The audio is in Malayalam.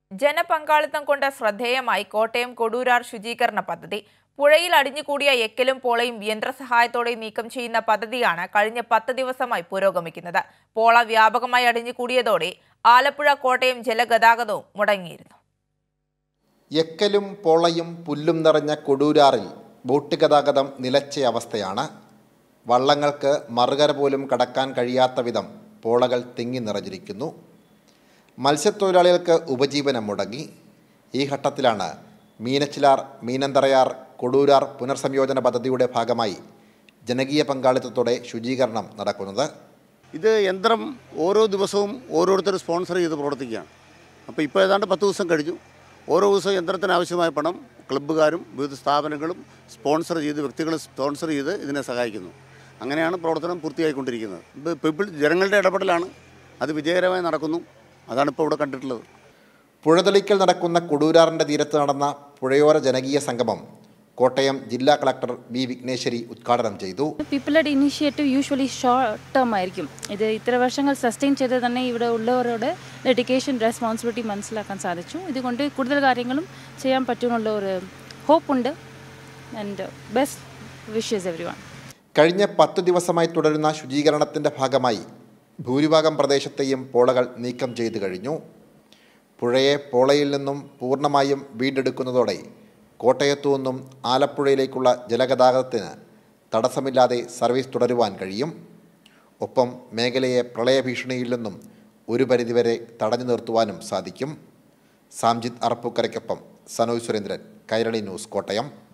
ജനപങ്കാളിത്തം കൊണ്ട് ശ്രദ്ധേയമായി കോട്ടയം കൊടൂരാർ ശുചീകരണ പദ്ധതി പുഴയിൽ അടിഞ്ഞുകൂടിയ എക്കലും പോളയും യന്ത്രസഹായത്തോടെ നീക്കം ചെയ്യുന്ന പദ്ധതിയാണ് കഴിഞ്ഞ പത്ത് ദിവസമായി പുരോഗമിക്കുന്നത് പോള വ്യാപകമായി അടിഞ്ഞുകൂടിയതോടെ ആലപ്പുഴ കോട്ടയം ജലഗതാഗതവും മുടങ്ങിയിരുന്നു എക്കലും പോളയും പുല്ലും നിറഞ്ഞ കൊടൂരാറിൽ ബോട്ട് ഗതാഗതം നിലച്ച അവസ്ഥയാണ് വള്ളങ്ങൾക്ക് മറുകര പോലും കടക്കാൻ കഴിയാത്ത വിധം പോളകൾ തിങ്ങി നിറഞ്ഞിരിക്കുന്നു മത്സ്യത്തൊഴിലാളികൾക്ക് ഉപജീവനം മുടങ്ങി ഈ ഘട്ടത്തിലാണ് മീനച്ചിലാർ മീനന്തറയാർ കൊടൂരാർ പുനർസംയോജന പദ്ധതിയുടെ ഭാഗമായി ജനകീയ പങ്കാളിത്തത്തോടെ ശുചീകരണം നടക്കുന്നത് ഇത് യന്ത്രം ഓരോ ദിവസവും ഓരോരുത്തർ സ്പോൺസർ ചെയ്ത് പ്രവർത്തിക്കുകയാണ് അപ്പോൾ ഇപ്പോൾ ഏതാണ്ട് പത്ത് ദിവസം കഴിഞ്ഞു ഓരോ ദിവസവും യന്ത്രത്തിന് ആവശ്യമായ പണം ക്ലബ്ബുകാരും വിവിധ സ്ഥാപനങ്ങളും സ്പോൺസർ ചെയ്ത് വ്യക്തികൾ സ്പോൺസർ ചെയ്ത് ഇതിനെ സഹായിക്കുന്നു അങ്ങനെയാണ് പ്രവർത്തനം പൂർത്തിയായിക്കൊണ്ടിരിക്കുന്നത് ഇത് പീപ്പിൾ ജനങ്ങളുടെ ഇടപെടലാണ് അത് വിജയകരമായി നടക്കുന്നു അതാണ് ഇപ്പോൾ ഇവിടെ കണ്ടിട്ടുള്ളത് പുഴതെളിക്കൽ നടക്കുന്ന കൊടൂരാറിൻ്റെ തീരത്ത് നടന്ന പുഴയോര ജനകീയ സംഗമം കോട്ടയം ജില്ലാ കളക്ടർ ബി വിഘ്നേശ്വരി ഉദ്ഘാടനം ചെയ്തു പീപ്പിളുടെ ഇനീഷ്യേറ്റീവ് യൂഷ്വലി ഷോർട്ട് ടേം ആയിരിക്കും ഇത് ഇത്ര വർഷങ്ങൾ സസ്റ്റെയിൻ ചെയ്ത് തന്നെ ഇവിടെ ഉള്ളവരുടെ ഡെഡിക്കേഷൻ റെസ്പോൺസിബിലിറ്റി മനസ്സിലാക്കാൻ സാധിച്ചു ഇതുകൊണ്ട് കൂടുതൽ കാര്യങ്ങളും ചെയ്യാൻ പറ്റുമെന്നുള്ള ഒരു ഹോപ്പുണ്ട് and best wishes everyone കഴിഞ്ഞ പത്തു ദിവസമായി തുടരുന്ന ശുചീകരണത്തിൻ്റെ ഭാഗമായി ഭൂരിഭാഗം പ്രദേശത്തെയും പോളകൾ നീക്കം ചെയ്തു കഴിഞ്ഞു പുഴയെ പോളയിൽ നിന്നും പൂർണ്ണമായും വീണ്ടെടുക്കുന്നതോടെ കോട്ടയത്തു നിന്നും ആലപ്പുഴയിലേക്കുള്ള ജലഗതാഗതത്തിന് തടസ്സമില്ലാതെ സർവീസ് തുടരുവാൻ കഴിയും ഒപ്പം മേഖലയെ പ്രളയഭീഷണിയിൽ നിന്നും ഒരു പരിധിവരെ തടഞ്ഞു നിർത്തുവാനും സാധിക്കും സാംജിത് അറപ്പുക്കരയ്ക്കൊപ്പം സനോജ് സുരേന്ദ്രൻ കൈരളി ന്യൂസ് കോട്ടയം